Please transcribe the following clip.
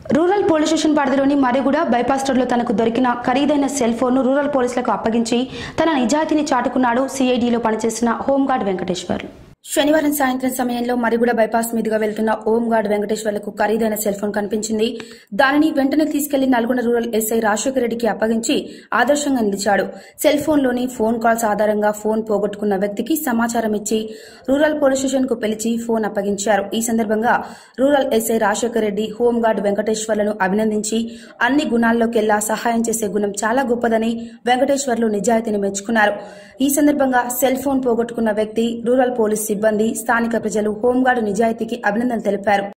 rural police station పరిధిలోని Mariguda bypass రోడ్లో తనకు దొరికిన ఖరీదైన సెల్ ఫోన్ను రూరల్ పోలీసులకు అప్పగించి తన నిజాయితీని చాటుకున్నాడు సిఐడిలో పనిచేసిన హోంగార్డ్ వెంకటేశ్వర్ శనివారం సాయంత్రం సమయంలో మరిగూడ బైపాస్ మీదుగా వెళ్తున్న హోంగార్డ్ వెంకటేశ్వర్లకు ఖరీదైన సెల్ ఫోన్ కనిపించింది దానిని వెంటనే తీసుకెళ్లి నల్గొండ రూరల్ ఎస్ఐ రాజశేఖర రెడ్డికి అప్పగించి ఆదర్శంగా నిలిచాడు సెల్ ఫోన్లోని ఫోన్ కాల్స్ ఆధారంగా ఫోన్ పోగొట్టుకున్న వ్యక్తికి సమాచారం ఇచ్చి రూరల్ పోలీస్ స్టేషన్ కు పిలిచి ఫోన్ అప్పగించారు ఈ సందర్భంగా rural SI Rajasekhara Reddy home guard వెంకటేశ్వర్లను అభినందించి అన్ని గుణాల్లోకెల్లా సహాయం చేసే గుణం చాలా గొప్పదని వెంకటేశ్వర్లు నిజాయితీని మెచ్చుకున్నారు ఈ సందర్భంగా సెల్ ఫోన్ పోగొట్టుకున్న వ్యక్తి రూరల్ పోలీస్ సిబ్బంది స్థానిక ప్రజలు హోంగార్డు నిజాయితీకి అభినందనలు తెలిపారు